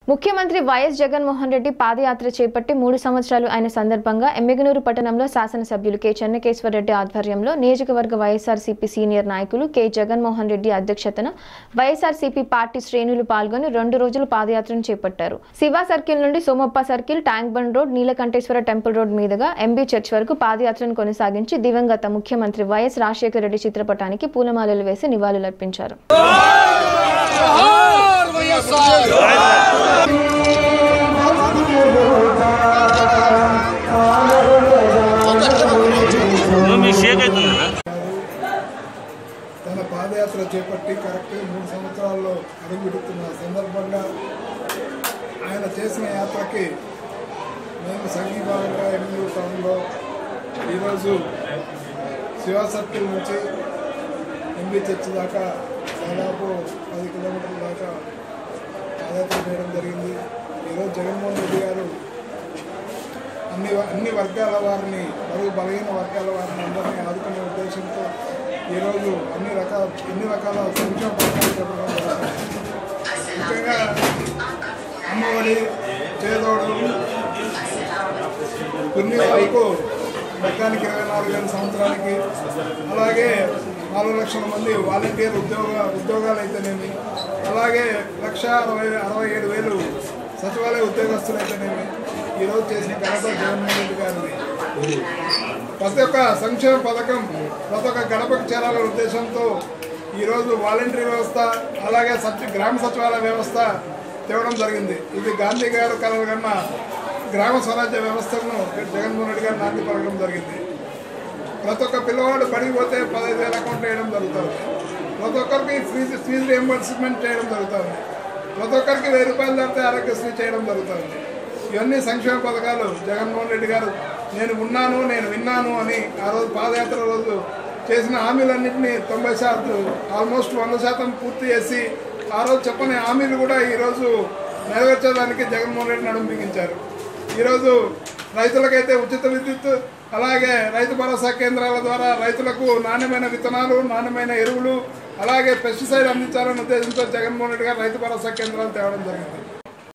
ముఖ్యమంత్రి వైఎస్ జగన్మోహన్ రెడ్డి పాదయాత్ర చేపట్టి మూడు సంవత్సరాలు అయిన సందర్భంగా ఎమ్మిగనూరు పట్టణంలో శాసనసభ్యులు కె చెన్నకేశ్వరరెడ్డి ఆధ్వర్యంలో నియోజకవర్గ వైఎస్ఆర్సీపీ సీనియర్ నాయకులు కె జగన్మోహన్ రెడ్డి అధ్యక్షతన వైఎస్ఆర్సీపీ పార్టీ శ్రేణులు పాల్గొని రెండు రోజులు పాదయాత్రను చేపట్టారు శివ సర్కిల్ నుండి Somappa circle tank bund road Neelakanteshwara temple road మీదుగా ఎంబీ చర్చ్ వరకు పాదయాత్రను కొనసాగించి దివంగత ముఖ్యమంత్రి వైఎస్ రాజశేఖర రెడ్డి చిత్రపటానికి పూలమాలలు వేసి నివాళులర్పించారు మీ షేక్ అవుతుందా తన పాదయాత్ర చేపట్టి కరెక్ట్గా మూడు సంవత్సరాల్లో అడుగుపెడుతున్న సందర్భంగా ఆయన చేసిన యాత్రకి మేము సంఘీభాగంగా ఎనిమిది టౌన్లో ఈరోజు శివ సర్కిల్ నుంచి ఎంబీ చర్చ్ దాకా దాదాపు పది కిలోమీటర్ల దాకా పాదయాత్ర చేయడం జరిగింది ఈరోజు జగన్మోహన్ రెడ్డి గారు అన్ని అన్ని వర్గాల వారిని మరియు బలహీన వర్గాల వారిని అందరినీ ఆదుకునే ఉద్దేశంతో ఈరోజు అన్ని రకాల అన్ని రకాల సంక్షేమ పథకాలు చెప్పడం జరుగుతుంది ముఖ్యంగా అమ్మఒడి చేదోడు కొన్ని వరకు మొత్తానికి ఇరవై నాలుగు వేల సంవత్సరానికి అలాగే నాలుగు లక్షల మంది వాలంటీర్ ఉద్యోగ ఉద్యోగాలు అయితేనేమి అలాగే లక్ష అరవై అరవై ఏడు వేలు సచివాలయ ఉద్యోగస్తులు అయితేనేమి ఈరోజు చేసిన ఘనత జగన్మోహన్ రెడ్డి గారిది ప్రతి ఒక్క సంక్షేమ పథకం ప్రతి ఒక్క గడపకు చేరాలనే ఉద్దేశంతో ఈరోజు వాలంటరీ వ్యవస్థ అలాగే సచి గ్రామ సచివాలయ వ్యవస్థ తేవడం జరిగింది ఇది గాంధీ గారు కలలు కన్నా గ్రామ స్వరాజ్య వ్యవస్థను జగన్మోహన్ రెడ్డి గారు నాంది పలకడం జరిగింది ప్రతి ఒక్క పిల్లవాడు బడికి పోతే పదహైదు వేల అకౌంట్ వేయడం జరుగుతుంది ప్రతి ఒక్కరికి ఫీజు ఫీజు రియంబర్స్మెంట్ చేయడం జరుగుతుంది ప్రతి ఒక్కరికి వెయ్యి రూపాయలు దాటితే ఆరోగ్యశ్రీ చేయడం జరుగుతుంది ఇవన్నీ సంక్షేమ పథకాలు జగన్మోహన్ రెడ్డి గారు నేను ఉన్నాను నేను విన్నాను అని ఆ రోజు పాదయాత్ర రోజు చేసిన హామీలన్నింటినీ తొంభై శాతం ఆల్మోస్ట్ వంద శాతం పూర్తి చేసి ఆ రోజు చెప్పని హామీలు కూడా ఈరోజు నెరవేర్చడానికి జగన్మోహన్ రెడ్డి నడుము బిగించారు ఈరోజు రైతులకైతే ఉచిత విద్యుత్ అలాగే రైతు భరోసా కేంద్రాల ద్వారా రైతులకు నాణ్యమైన విత్తనాలు నాణ్యమైన ఎరువులు అలాగే పెస్టిసైడ్ అందించాలనే ఉద్దేశంతో జగన్మోహన్ రెడ్డి గారు రైతు భరోసా కేంద్రాలు తేవడం జరిగింది